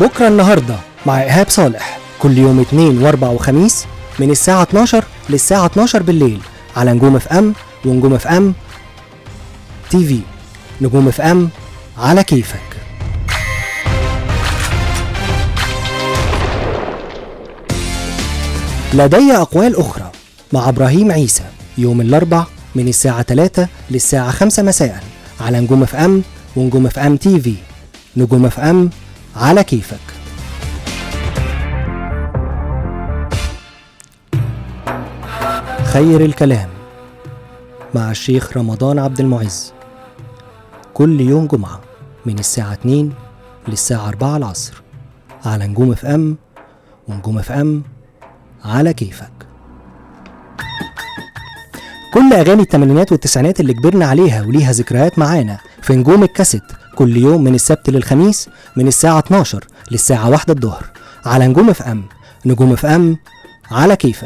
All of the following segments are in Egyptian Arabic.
بكرة النهاردة مع إيهاب صالح كل يوم اثنين واربع وخميس من الساعة 12 للساعة 12 بالليل على نجوم اف ام ونجوم اف ام تي في نجوم اف ام على كيفك لدي أقوال أخرى مع إبراهيم عيسى يوم الأربع من الساعة 3 للساعة 5 مساء على نجوم اف ام ونجوم اف ام تي في نجوم اف ام على كيفك خير الكلام مع الشيخ رمضان عبد المعز كل يوم جمعة من الساعة 2 للساعة 4 العصر على نجوم اف ام ونجوم اف ام على كيفك كل اغاني الثمانينات والتسعينات اللي كبرنا عليها وليها ذكريات معانا في نجوم الكاسيت كل يوم من السبت للخميس من الساعة 12 للساعة 1 الظهر على نجوم اف ام نجوم اف ام على كيفك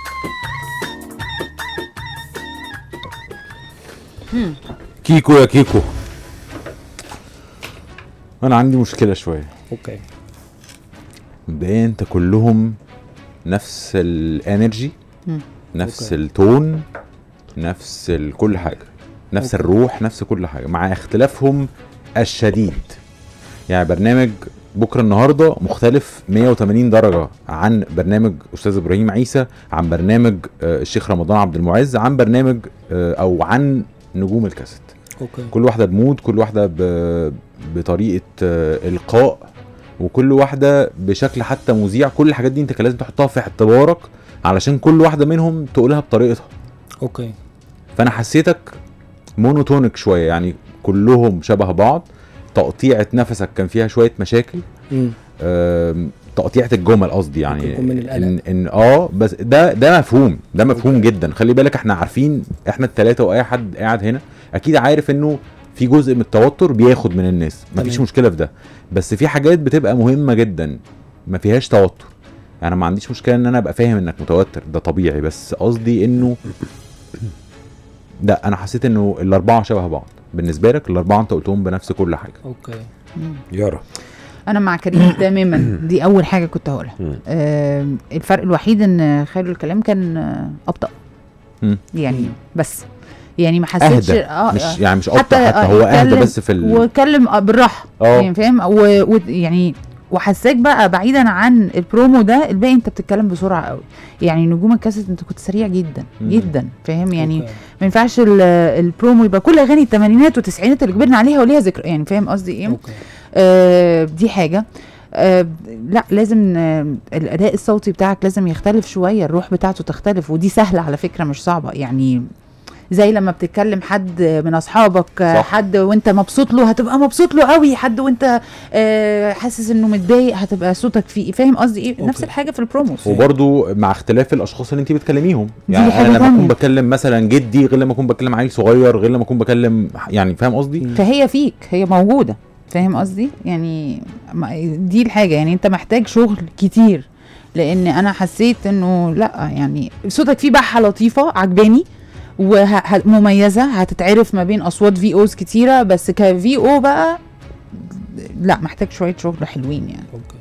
كيكو يا كيكو انا عندي مشكله شويه اوكي مبدئيا انت كلهم نفس الانرجي مم. نفس أوكي. التون نفس ال- كل حاجه نفس أوكي. الروح نفس كل حاجه مع اختلافهم الشديد يعني برنامج بكره النهارده مختلف 180 درجه عن برنامج استاذ ابراهيم عيسى عن برنامج آه، الشيخ رمضان عبد المعز عن برنامج آه، او عن نجوم الكاسيت اوكي كل واحده بمود كل واحده ب... بطريقه آه، القاء وكل واحده بشكل حتى مذيع كل الحاجات دي انت كان لازم تحطها في اعتبارك علشان كل واحده منهم تقولها بطريقتها اوكي فانا حسيتك مونوتونيك شويه يعني كلهم شبه بعض تقطيعه نفسك كان فيها شويه مشاكل امم آم، تقطيعه الجمل قصدي ممكن يعني يكون من القلق. ان ان اه بس ده ده مفهوم ده مفهوم أوكي. جدا خلي بالك احنا عارفين احنا الثلاثه واي حد قاعد هنا اكيد عارف انه في جزء من التوتر بياخد من الناس مفيش تمام. مشكله في ده بس في حاجات بتبقى مهمه جدا ما فيهاش توتر يعني ما عنديش مشكله ان انا ابقى فاهم انك متوتر ده طبيعي بس قصدي انه لا انا حسيت انه الاربعه شبه بعض بالنسبه لك الاربعه انت قلتهم بنفس كل حاجه اوكي يارا انا مع كريم تماما دي اول حاجه كنت هقولها مم. آه الفرق الوحيد ان خير الكلام كان آه، ابطا مم. يعني بس يعني ما حسيتش اهدى اه مش آه، يعني مش ابطا حتى- حتى, آه، هو اهدى يتكلم بس في ال... واتكلم آه، بالراحه اه يعني فاهم و- و- يعني وحساك بقى بعيدا عن البرومو ده الباقي انت بتتكلم بسرعه قوي يعني نجوم الكاسيت انت كنت سريع جدا مم. جدا فاهم يعني أوكي. ما ينفعش ال- البرومو يبقى كل اغاني الثمانينات والتسعينات اللي كبرنا عليها وليها ذكر يعني فاهم قصدي ايه اوكي آه دي حاجه آه لا لازم آه الاداء الصوتي بتاعك لازم يختلف شويه الروح بتاعته تختلف ودي سهله على فكره مش صعبه يعني زي لما بتتكلم حد من اصحابك آه، صح. حد وانت مبسوط له هتبقى مبسوط له قوي حد وانت آه حاسس انه متضايق هتبقى صوتك فيه فاهم قصدي ايه نفس أوكي. الحاجه في البروموس وبرضو مع اختلاف الاشخاص اللي انت بتكلميهم دي يعني حاجة انا لما اكون تانية. بكلم مثلا جدي غير لما اكون بكلم عيل صغير غير لما اكون بكلم يعني فاهم قصدي مم. فهي فيك هي موجوده فاهم قصدي يعني ما- دي الحاجه يعني انت محتاج شغل كتير لان انا حسيت انه لا يعني صوتك فيه بحه لطيفه عجباني ومميزه هتتعرف ما بين اصوات في اوز كتيره بس كفي او بقى لا محتاج شويه شغل حلوين يعني اوكي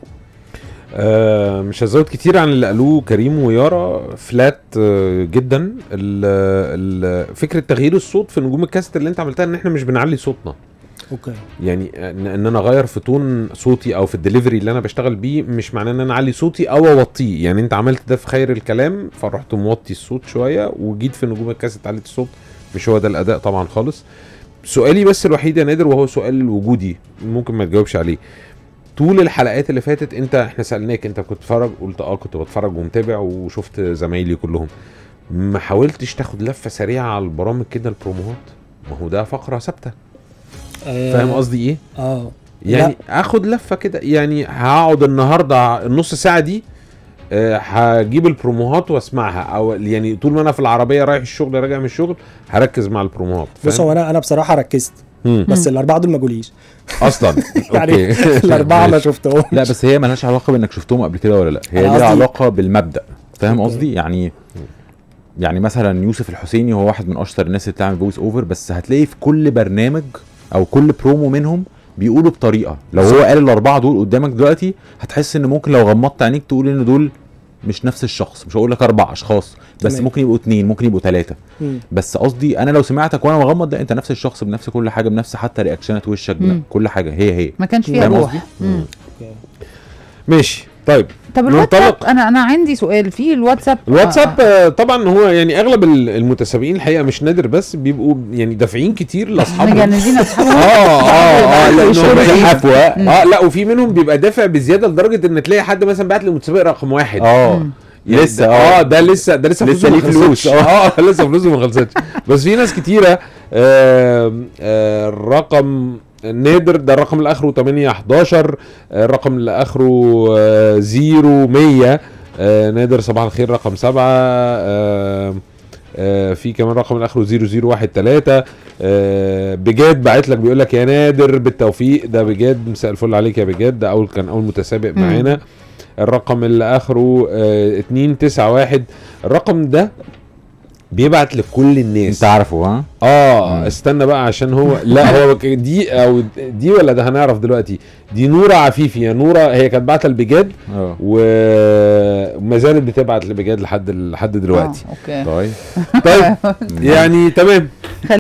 آه مش هزود كتير عن اللي قالوه كريم ويارا فلات آه جدا ال- ال- فكره تغيير الصوت في نجوم الكاست اللي انت عملتها ان احنا مش بنعلي صوتنا اوكي يعني ان, إن انا اغير في تون صوتي او في الدليفري اللي انا بشتغل بيه مش معناه ان انا اعلي صوتي او اوطيه يعني انت عملت ده في خير الكلام فرحت موطي الصوت شويه وجيت في نجوم الكاسيت عليت الصوت مش هو ده الاداء طبعا خالص سؤالي بس الوحيد يا نادر وهو سؤال وجودي ممكن ما تجاوبش عليه طول الحلقات اللي فاتت انت احنا سالناك انت كنت بتتفرج قلت اه كنت بتفرج ومتابع وشفت زمايلي كلهم ما حاولتش تاخد لفه سريعه على البرامج كده البروموهات ما هو ده فقره ثابته آه، فاهم قصدي ايه اه يعني اخد لفه كده يعني هقعد النهارده النص ساعه دي آه، هجيب البروموهات واسمعها او يعني طول ما انا في العربيه رايح الشغل راجع من الشغل هركز مع البروموهات بص هو انا انا بصراحه ركزت مم. بس الاربعه دول ما جوليش اصلا يعني أوكي. الاربعه ما ماشي. شفتهم لا بس هي ملهاش علاقه بانك شفتهم قبل كده ولا لا هي أنا ليها قصدي- علاقه بالمبدا فاهم أوكي. قصدي يعني يعني مثلا يوسف الحسيني هو واحد من اشطر الناس اللي بتعمل فويس اوفر بس هتلاقي في كل برنامج او كل برومو منهم بيقولوا بطريقه لو هو قال الاربعه دول قدامك دلوقتي هتحس ان ممكن لو غمضت عينيك تقول ان دول مش نفس الشخص مش هقول لك اربع اشخاص بس تمام. ممكن يبقوا اتنين ممكن يبقوا ثلاثه مم. بس قصدي انا لو سمعتك وانا مغمض ده انت نفس الشخص بنفس كل حاجه بنفس حتى رياكشنات وشك مم. كل حاجه هي هي ما كانش فيها فاهم روح قصدي؟ مم. ماشي طيب طب ننطلق. الواتساب انا انا عندي سؤال في الواتساب الواتساب آه، طبعا هو يعني اغلب ال- المتسابقين الحقيقه مش نادر بس بيبقوا يعني دافعين كتير لاصحابهم مجنزين اصحابهم اه اه اه لأنهم يشتروا إيه؟ فيه. حفوه اه لا وفي منهم بيبقى دافع بزياده لدرجه ان تلاقي حد مثلا بعت للمتسابق رقم واحد اه مم. يعني لسه ده- اه اه ده لسه ده لسه لسه فلوسه ما ليه فلوس، خلصتش اه لسه فلوسه ما خلصتش بس في ناس كتيره آه آه الرقم نادر ده الرقم اللي اخره 8 11 آه، الرقم اللي اخره آه 0 100 آه نادر صباح الخير رقم 7 آه آه في كمان رقم اللي اخره 0013 آه بجاد باعت لك بيقول لك يا نادر بالتوفيق ده بجاد مساء الفل عليك يا بجاد ده اول كان اول متسابق مم. معانا الرقم اللي اخره آه 291 الرقم ده بيبعت لكل الناس انت عارفه ها اه مم. استنى بقى عشان هو لا هو ك- دي او دي ولا ده هنعرف دلوقتي دي نوره عفيفي يا نوره هي كانت باعته لبجاد اه و- وما زالت بتبعت لبجاد لحد لحد دلوقتي آه، اوكي طيب طيب يعني تمام